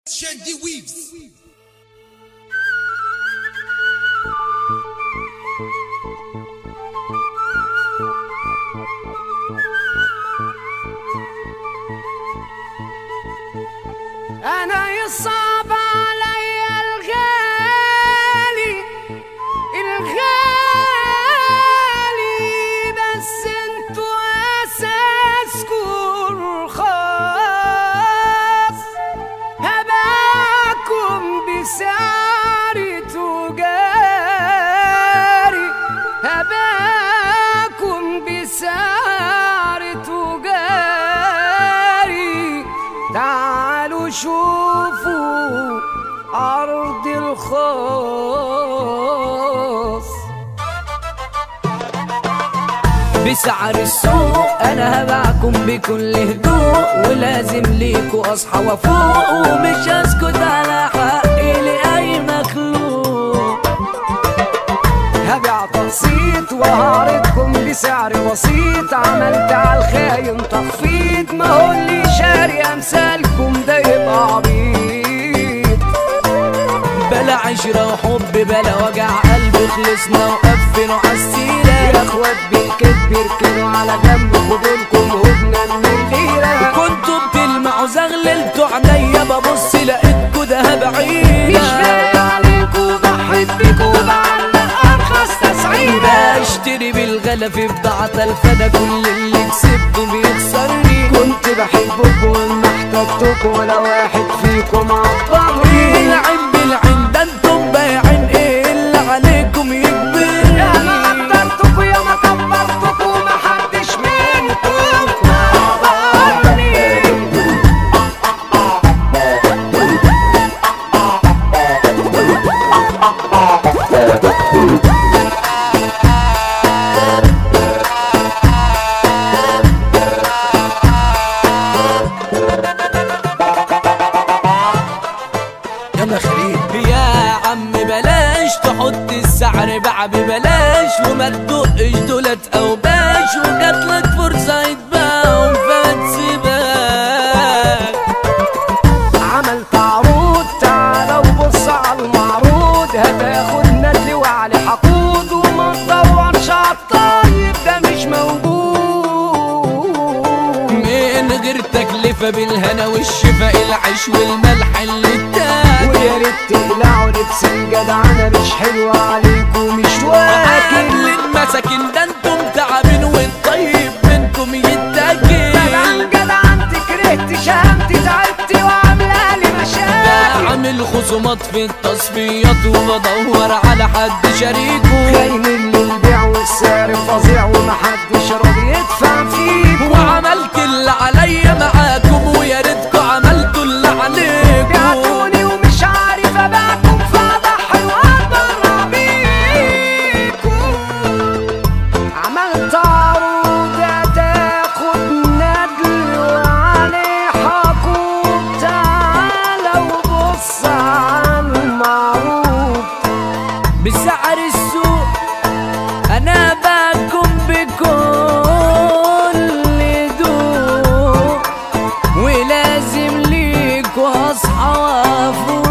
Shandy Weaves. انا يصعب علي الغالي الغالي بس انتوا اساسكم رخاص هباكم بسعر تجاري هباكم بسعر تجاري تعالوا شوفوا أرض الخاص بسعر السوق انا هبعكم بكل هدوء ولازم ليكوا اصحى وافوق ومش هسكت على حقي لاي مخلوق هبيع تقسيط وهعرضكم بسعر بسيط عملت على الخاين تخفيض ما هو اللي شاري امثالكم ده يبقى عبيط بلا عشرة وحب بلا وجع قلب خلصنا وقفلوا عالسيرة يا اخوات بالكذب اركنوا على جنب خدولكم هدنة من الليرة كنتوا بتلمعوا زغللتوا عينيا ببص لقيتكوا دهب مش عينيا باقي عليكوا ضحيت بيكوا بعلق ارخص تسعيرة بشتري بالغلا في بضاعة الفدا كل اللي كسبته بيخسرني كنت بحبكم وما احتجتكم ولا واحد فيكم عبرني العين بالعين ده انتم بايعين ايه اللي عليكم يا ما يكبرني قدرتكم يا ما كبرتكم ما حدش منكم عبرني يلا خليل يا عم بلاش تحط السعر بقى ببلاش وما تدقش دولت او باش وجاتلك فرصة يتباعوا فما تسيبهاش عملت عروض تعالى وبص على المعروض هتاخد ندل وعلي حقود وما تدورش على الطيب ده مش موجود من غير تكلفة بالهنا والشفا العيش والملح اللي اتاكل ويا ريت تقلعوا لبس الجدعنة مش حلوة عليكم مش واكل اكل المساكين ده انتم تعبين والطيب منكم يتاكل انا جدعنتي كرهت شهامتي تعبتي وعاملة لي مشاكل بعمل خصومات في التصفيات وبدور على حد شريكه خاين اللي البيع والسعر فظيع ومحدش راضي يدفع فيكم وعملت اللي عليا معاكم ويا ريتكم عملتوا اللي عليكم بعتوني ومش عارف ابيعكم فاضحي واتبرع بيكم عملت عروض هتاخد ندل وعليه حقوق تعالى وبص على المعروض بسعر السوق انا باكم بكل ذوق ولازم ليكوا اصحى وافوق